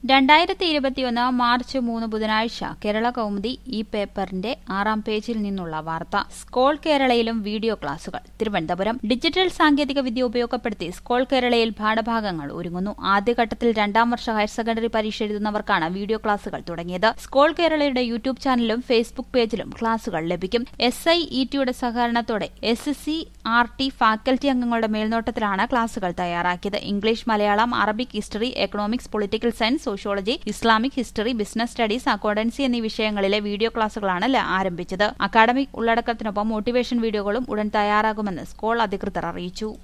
രണ്ടായിരത്തി ഇരുപത്തിയൊന്ന് മാർച്ച് മൂന്ന് ബുധനാഴ്ച കേരള കൗമുദി ഈ പേപ്പറിന്റെ ആറാം പേജിൽ നിന്നുള്ള വാർത്ത സ്കോൾ കേരളയിലും വീഡിയോ ക്ലാസുകൾ തിരുവനന്തപുരം ഡിജിറ്റൽ സാങ്കേതിക വിദ്യ ഉപയോഗപ്പെടുത്തി സ്കോൾ കേരളയിൽ പാഠഭാഗങ്ങൾ ഒരുങ്ങുന്നു ആദ്യഘട്ടത്തിൽ രണ്ടാം വർഷ ഹയർ സെക്കൻഡറി പരീക്ഷ എഴുതുന്നവർക്കാണ് വീഡിയോ ക്ലാസുകൾ തുടങ്ങിയത് സ്കോൾ കേരളയുടെ യൂട്യൂബ് ചാനലും ഫേസ്ബുക്ക് പേജിലും ക്ലാസുകൾ ലഭിക്കും എസ് ഐ ഇ ടിയുടെ സഹകരണത്തോടെ S S C R T faculty അംഗങ്ങളുടെ മേൽനോട്ടത്തിലാണ് ക്ലാസുകൾ തയ്യാറാക്കിയത് English Malayalam Arabic history economics political science sociology Islamic history business studies accountancy എന്നീ വിഷയങ്ങളിലെ വീഡിയോ ക്ലാസുകളാണ് ല- ആരംഭിച്ചത് അക്കാഡമിക് ഉള്ളടക്കത്തിനൊപ്പം മോട്ടിവേഷൻ വീഡിയോകളും ഉടൻ തയ്യാറാകുമെന്ന് സ്കൂൾ അധികൃതർ അറിയിച്ചു